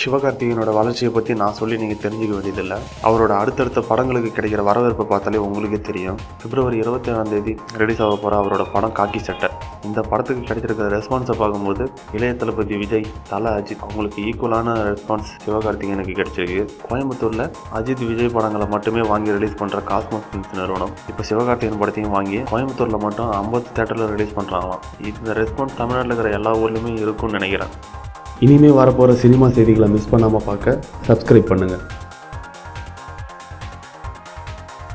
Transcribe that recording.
சிவகார்த்திகேயனோட வளர்ச்சியை பற்றி நான் சொல்லி நீங்கள் தெரிஞ்சுக்க வேண்டியதில்லை அவரோட அடுத்தடுத்த படங்களுக்கு கிடைக்கிற வரவேற்பை பார்த்தாலே உங்களுக்கே தெரியும் பிப்ரவரி இருபத்தி ஏழாம் தேதி ரிலீஸ் ஆக போகிற அவரோட படம் காக்கி சட்டை இந்த படத்துக்கு கிடைச்சிருக்கிற ரெஸ்பான்ஸை பார்க்கும்போது இளைய தளபதி விஜய் தல அஜித் அவங்களுக்கு ஈக்குவலான ரெஸ்பான்ஸ் சிவகார்த்திகேயனுக்கு கிடைச்சிருக்கு கோயம்புத்தூரில் அஜித் விஜய் படங்களை மட்டுமே வாங்கி ரிலீஸ் பண்ணுற காஸ்மோஸ் ஃபிலிம்ஸ் நிறுவனம் இப்போ சிவகார்த்திகேயன் படத்தையும் வாங்கி கோயம்புத்தூரில் மட்டும் ஐம்பது தேட்டரில் ரிலீஸ் பண்ணுறாங்களாம் இந்த ரெஸ்பான்ஸ் தமிழ்நாட்டில் இருக்கிற எல்லா ஊர்லேயுமே இருக்கும்னு நினைக்கிறேன் இனிமே வரப்போகிற சினிமா செய்திகளை மிஸ் பண்ணாமல் பார்க்க சப்ஸ்கிரைப் பண்ணுங்கள்